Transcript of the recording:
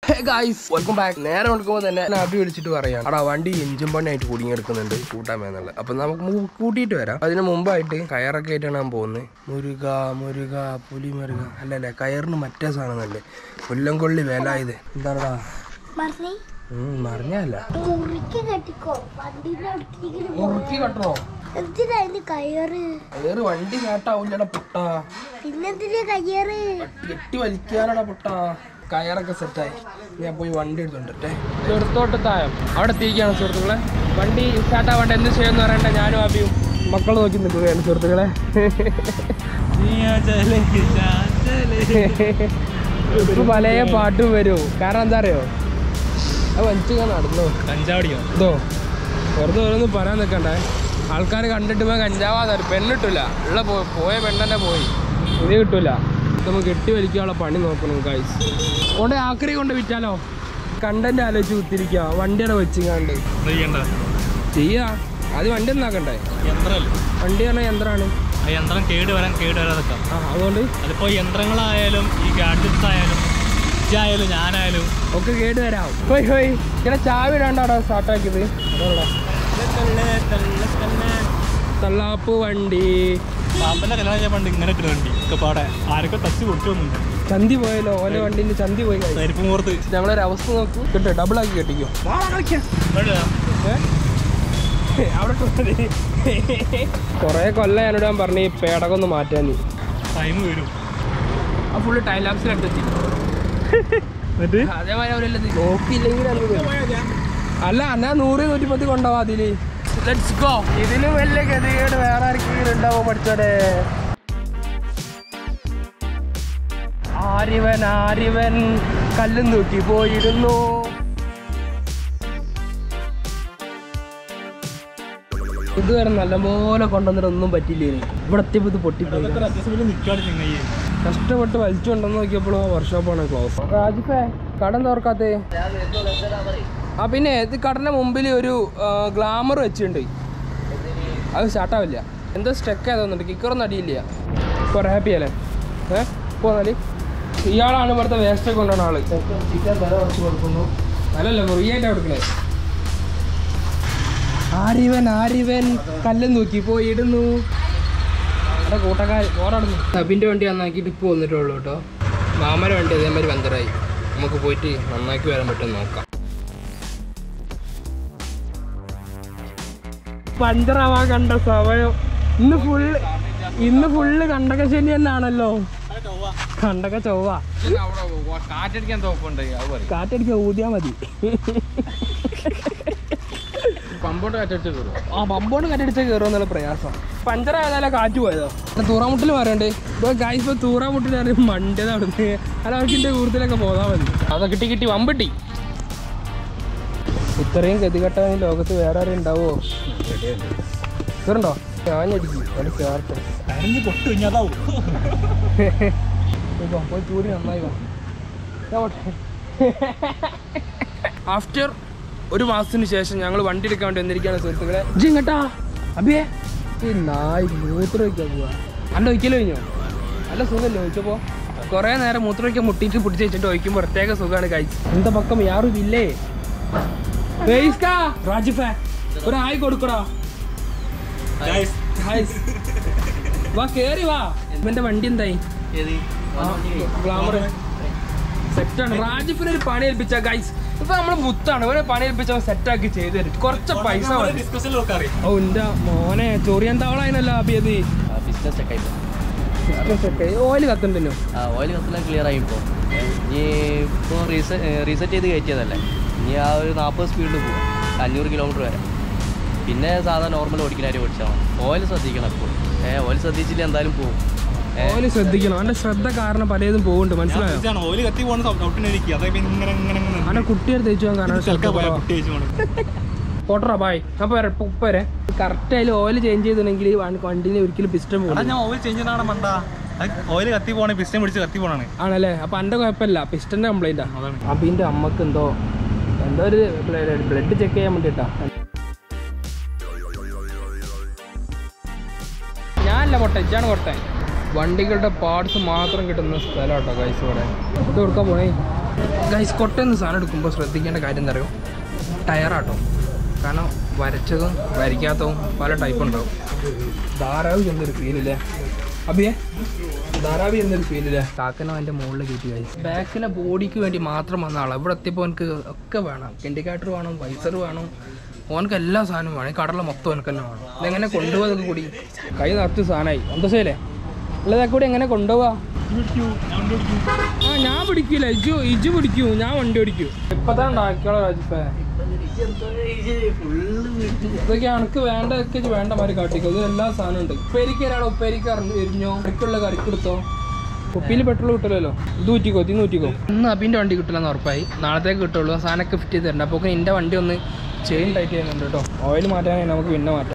Guys welcome back നേരെ കൊടുക്കുമ്പോൾ തന്നെ ഞാൻ അഭി വിളിച്ചിട്ട് പറയാം അടാ വണ്ടി എഞ്ചിൻ പണിയായിട്ട് കുടുങ്ങിയെടുക്കുന്നുണ്ട് കൂട്ടാൻ വേന്നുള്ളത് അപ്പൊ നമുക്ക് മു- കൂട്ടിയിട്ട് വരാം അതിന് മുമ്പായിട്ട് കയറൊക്കെ ആയിട്ടാണ് ഞാൻ പോകുന്നത് മുരുക മുരുക പുലി മുരുക അല്ലല്ലേ കയറിന് മറ്റേ സാധനം നല്ലേ പുല്ലംകൊള്ളി വില ഇത് എന്താടാ മറി മറിഞ്ഞല്ല മുറിക്ക് കെട്ടിക്കോ വണ്ടിന്റെ അടുത്തേക്ക് മുറുക്കി കട്ടണോ എന്തിനാ അതിന് കയറ് കയറ് വണ്ടി കേട്ടാവൂലടാ പുട്ടാ പിന്നെന്തിനാ കയ്യറ് കെട്ടി വലിക്കാനടാ പുട്ടാ കയറൊക്കെ സെറ്റായി ഞാൻ പോയി വണ്ടി എടുത്തോണ്ടിട്ടെ ചെറുത്തോട്ട് തായം അവിടെ എത്തിയിരിക്കുകയാണ് സുഹൃത്തുക്കളെ വണ്ടി സ്റ്റാർട്ട് ആവേണ്ട എന്ത് ചെയ്യുമെന്ന് പറയണ്ട ഞാനും അഭിയും മക്കൾ നോക്കി നിൽക്കുകയാണ് സുഹൃത്തുക്കളെ ഇപ്പൊ പല പാട്ടും വരും കാരണം എന്താ അറിയോ അത് വലിച്ചു നടന്നു കഞ്ചാവടിയോ ഇതോ വെറുതെ ഓരോന്ന് പറയാൻ നിൽക്കണ്ടേ ആൾക്കാർ കണ്ടിട്ട് പോയി കഞ്ചാവാതെ പെണ്ണിട്ടില്ല ഉള്ള പോ- പോയ പെണ്ണെന്നെ പോയി ഇത് കിട്ടൂല നമുക്ക് കെട്ടി വലിക്കാനുള്ള പണി നോക്കണം ഗൈസ് കൊണ്ട് ആക്രി കൊണ്ട് വിറ്റാലോ കണ്ടന്റ് ആലോചിച്ച് കുത്തിരിക്കുക വണ്ടിയുടെ വെച്ചിങ്ങാണ്ട് ചെയ്യണ്ട ചെയ്യാ അത് വണ്ടി ഒന്നാക്കണ്ടേ യന്ത്രമല്ലേ വണ്ടി പറഞ്ഞ യന്ത്രമാണ് ആ യന്ത്രം കേട് വരാൻ കേട് വരാതൊക്കെ ആ അതുകൊണ്ട് അതിപ്പോ യന്ത്രങ്ങളായാലും ഈ ഗാഡ്ജറ്റ്സ് ആയാലും ഇജായാലും ഞാനായാലും ഒക്കെ കേട് വരാം ഹോയ് ഹോയ് ഇങ്ങനെ ചാവി ഇടാണ്ടാടാ സ്റ്റാർട്ടാക്കിയത് അതുകൊണ്ടാ തള്ളാപ്പ് വണ്ടി പാപ്പന്റെ കല്യാണം ചെയ്യാൻ പണ്ട് ഇങ്ങനെ ഇട്ട് വണ്ടി ഒക്കെ പാടെ ആരൊക്കെ ടച്ച് കൊടുത്തൊന്നുമില്ല ചന്തി പോയല്ലോ ഓന്റെ വണ്ടിന്റെ ചന്തി പോയി guys. തരിപ്പ് മുഹൂർത്ത് ഞങ്ങളൊരു അവസ്ഥ നോക്കൂ കിട്ടോ ഡബിൾ ആക്കി കെട്ടിക്കോ ഏ? അവിടെ കൊറേ കൊല്ലം ഞാനോട് ഞാൻ പറഞ്ഞു ഈ പേടകൊന്ന് മാറ്റാൻ നീ ടൈം വരും ആ ഫുള്ള് ടൈം ലാപ്സിൽ എടുത്തെത്തി എന്നിട്ട് അതേമാതിരി അവരെല്ലാം ഇത് നോക്കിയില്ലെങ്കിൽ അത് വരും. അല്ല എന്നാ നൂറ് നൂറ്റിപ്പത്തി കൊണ്ടുപോവാ അതില് ലെറ്റ്സ് ഗോ ഇതിലും വലിയ ഗതികേട് വേറെ ആർക്കെങ്കിലും ഉണ്ടാവോ പഠിച്ചോടെ ആരിവൻ ആരിവൻ കല്ലും തൂക്കി പോയിരുന്നു ഇതുവരെ നല്ലപോലെ കൊണ്ടുവന്നിട്ട് ഒന്നും പറ്റില്ലേ ഇവിടെ എത്തിയപ്പോ ഇത് പൊട്ടിപ്പോയി അത്യാവശ്യം നിൽക്കാണ് ചെങ്ങയ്യേ കഷ്ടപ്പെട്ട് വലിച്ചു കൊണ്ടെന്ന് നോക്കിയപ്പോൾ വർക്ക്ഷോപ്പാണ് ക്ലോസ് രാജിഫേ കടം തുറക്കാത്തേ ആ പിന്നെ ഇത് കടന്റെ മുമ്പിൽ ഒരു ഗ്ലാമർ വെച്ചിട്ടുണ്ട് അത് സ്റ്റാർട്ടാവില്ല എന്തോ സ്റ്റക്ക് ആയതൊന്നുണ്ട് കിക്കറൊന്നും അടിയില്ല കുറെ ഹാപ്പി അല്ലേ ഏ പോന്നാല് ഇയാളാണ് ഇവിടുത്തെ വേസ്റ്റ് കൊണ്ടുവന്ന ആള് ചിക്കൻ തല കുറച്ച് കൊടുക്കുന്നു അല്ലല്ല ഫ്രീ ആയിട്ടാ കൊടുക്കണേ ആരിവൻ ആരിവൻ കല്ലും നോക്കി പോയി ഇടുന്നു അവിടെ കൂട്ടക്കാർ ഓടാടുന്നു അബിൻ്റെ വണ്ടി നന്നാക്കിയിട്ട് ഇപ്പോൾ വന്നിട്ടുള്ളൂ കേട്ടോ മാമയുടെ വണ്ടി അതേമാതിരി പഞ്ചറായി നമുക്ക് പോയിട്ട് നന്നാക്കി വരാൻ പറ്റും നോക്കാം പഞ്ചറാവാൻ കണ്ട സമയം ഇന്ന് ഫുള്ള് ഇന്ന് ഫുള്ള് കണ്ടക ശനി തന്നെയാണല്ലോ കണ്ടക ചൊവ്വ കാറ്റടിക്കാൻ തോപ്പുണ്ട് അത് പറയും കാറ്റടിക്കാൻ ഊതിയാ മതി പമ്പോട്ട് കാറ്റടിച്ചു കയറും ആ പമ്പോണ്ട് കറ്റടിച്ച കയറുമെന്നുള്ള പ്രയാസം പഞ്ചർ ആയതാലേ കാറ്റ് പോയതോ തൂറാമുട്ടിൽ പറയണ്ടേ ഇപ്പൊ ഗായ്സ് ഇപ്പൊ തൂറാമുട്ടിൽ അറിയാം മണ്ടേത് അവിടുന്ന് അല്ല അവർക്ക് എന്റെ കൂടുതലൊക്കെ പോകാൻ മതി അതൊക്കെ കിട്ടി കിട്ടി വമ്പിട്ടി ഇത്രയും ഗതികെട്ട ഈ ലോകത്ത് വേറെ ആരും ഉണ്ടാവോ കയറുണ്ടോ ഞാനടിക്കും അവിടെ കയറട്ടെ കരഞ്ഞ് പൊട്ടു കഴിഞ്ഞാതാവും ഇപ്പൊ പോയി ചൂരി നന്നായി ആഫ്റ്റർ ഒരു മാസത്തിന് ശേഷം ഞങ്ങൾ വണ്ടി എടുക്കാൻ വേണ്ടി വന്നിരിക്കുകയാണ് സുഹൃത്തുക്കളെ ജിങ്ങട്ടാ അബിയേ ഈ നായി മൂത്രം വയ്ക്കാൻ പോവാ അല്ല ഒഴിക്കലോ കഴിഞ്ഞോ നല്ല സുഖമല്ലേ ഒഴിച്ചപ്പോ കുറേ നേരം മൂത്രം വയ്ക്കാൻ മുട്ടിയിട്ട് പിടിച്ച് വെച്ചിട്ട് ഒഴിക്കുമ്പോൾ പ്രത്യേക സുഖമാണ് കഴിച്ച് എന്താ പക്കം യാറും ഇല്ലേ വേയിസ്കാ, രാജിഫേ ഒരു ഹായ് കൊടുക്കടാ ഹായ് വാ കേറി വാ ഇവന്റെ വണ്ടി എന്തായി ഗ്ലാമർ സെറ്റാണ് റാജിഫിന് ഒരു പണി ഏൽപ്പിച്ച ഗൈസ് ഇപ്പൊ നമ്മള് മുത്താണ് ഇവനെ പണി ഏൽപ്പിച്ച സെറ്റ് ആക്കി ചെയ്തു തരും കുറച്ച് പൈസ മതി ഡിസ്കഷൻ നോക്കാറി ഓ എന്റെ മോനെ ചൊറിയാൻ തവളായിരുന്നല്ലോ അബിയത് ബിസിനസ് ഒക്കെ ആയിപ്പോ ഓയില് കത്തുണ്ടല്ലോ ആ ഓയിൽ കത്തെല്ലാം ക്ലിയർ ആയി ഇപ്പോൾ ഇനി ഇപ്പോൾ റീസെറ്റ് ചെയ്ത് കയറ്റിയതല്ലേ ഇനി ആ ഒരു നാൽപ്പത് സ്പീഡിൽ പോകും അഞ്ഞൂറ് കിലോമീറ്റർ വരെ പിന്നെ സാധാരണ നോർമൽ ഓടിക്കാനായിട്ട് ഓടിച്ചാൽ മതി ഓയിൽ ശ്രദ്ധിക്കണം ഇപ്പോൾ ഏ ഓയിൽ ശ്രദ്ധിച്ചില്ല എന്തായാലും പോകും ഏ ഓയില് ശ്രദ്ധിക്കണം അവന്റെ ശ്രദ്ധ കാരണം പലതും പോകുന്നുണ്ട് മനസ്സിലായോ ഓയിൽ കത്തി പോകുന്ന ഡൗട്ടിനിരിക്കുക അതായത് ഇങ്ങനെ ഇങ്ങനെ ഇങ്ങനെ അവന്റെ കുട്ടിയെ തേച്ചു പോകാൻ കാരണം ശ്രദ്ധ ചിലക്ക പോയാൽ കുറവാ. കുട്ടി അയച്ചു പോകണം പോട്ടറാ ബായ് അപ്പൊ വരെ ഉപ്പ വരെ കറക്റ്റ് അതിൽ ഓയിൽ ചേഞ്ച് ചെയ്തിട്ടുണ്ടെങ്കിൽ വണ്ടിയിൽ ഒരിക്കലും പിസ്റ്റം എടാ പോകും ഞാൻ ഓയിൽ ചേഞ്ച് ചെയ്യണ മണ്ട ഓയിൽ കത്തി പോകണേ പിസ്റ്റം പിടിച്ച് കത്തി പോകണാണ് ആണല്ലേ അപ്പൊ എന്റെ കുഴപ്പമില്ല പിസ്റ്റന്റെ കംപ്ലൈന്റാ അതാണ് അബിന്റെ അമ്മക്ക് എന്തോ എന്തോ ഒരു ബ്ലഡ് ചെക്ക് ചെയ്യാൻ വേണ്ടിട്ടാ ഞാനല്ല പൊട്ടെ ഇച്ചാണ് പൊട്ടെ വണ്ടികളുടെ പാർട്സ് മാത്രം കിട്ടുന്ന സ്ഥലം കേട്ടോ കൈസ് ഇവിടെ ഇത് കൊടുക്കാൻ പോണേ ഗൈസ് കൊട്ടയെന്ന് സാധനം എടുക്കുമ്പോൾ ശ്രദ്ധിക്കേണ്ട കാര്യം എന്താ അറിയോ ടയറാട്ടോ കാരണം വരച്ചതും വരയ്ക്കാത്തതും പല ടൈപ്പ് ഉണ്ടാവും ധാരാവി എന്നൊരു ഫീലില്ലേ അഭിയെ ധാരാവി എന്നൊരു ഫീലില്ലേ കാക്കനോ അതിൻ്റെ മുകളിൽ കയറ്റി ഗൈസ് ബാക്കിലെ ബോഡിക്ക് വേണ്ടി മാത്രം വന്ന ആളാണ് ഇവിടെ എത്തിയപ്പോൾ എനിക്ക് ഒക്കെ വേണം ഇൻഡിക്കേറ്റർ വേണം വൈസർ വേണം ഓനക്ക് എല്ലാ സാധനവും വേണം ഈ കടല മൊത്തം എനിക്ക് തന്നെ വേണം ഇതെങ്ങനെ കൊണ്ടുപോകാതൊക്കെ കൂടി കൈ നിറച്ച് സാധനമായി എന്തോസേലേ ഉള്ളതൊക്കെ കൂടി എങ്ങനെ കൊണ്ടുപോവാ ആ ഞാൻ പിടിക്കൂല ഇജു ഇജു പിടിക്കൂ ഞാൻ വണ്ടി ഓടിക്കൂ ഇപ്പതാണ് ഉണ്ടാക്കിയോളാം രാജിപ്പേ ഇതൊക്കെ അനക്ക് വേണ്ടതൊക്കെ ഇജ്ജ് വേണ്ട മാതിരി കാട്ടിക്കോ ഇത് എല്ലാ സാധനം ഉണ്ട് ഉപ്പേരിക്ക് ഒരാൾ ഉപ്പേരിക്ക് അറിഞ്ഞു എരിഞ്ഞോ കറിക്കുള്ള കറിക്ക് എടുത്തോ കുപ്പിയിൽ പെട്രോൾ കിട്ടില്ലല്ലോ ഇത് ഊറ്റിക്കോ ഇത് ഊറ്റിക്കോ ഇന്ന് അബിൻ്റെ വണ്ടി കിട്ടില്ലെന്ന് ഉറപ്പായി നാളത്തേക്ക് കിട്ടുള്ളൂ ആ സാധനമൊക്കെ ഫിറ്റ് ചെയ്ത് തരണം അപ്പോൾ എൻ്റെ വണ്ടി ഒന്ന് ചെയിൻ ടൈറ്റ് ചെയ്യുന്നുണ്ട് കേട്ടോ ഓയിൽ മാറ്റാനായി നമുക്ക് പിന്നെ മാറ്റാം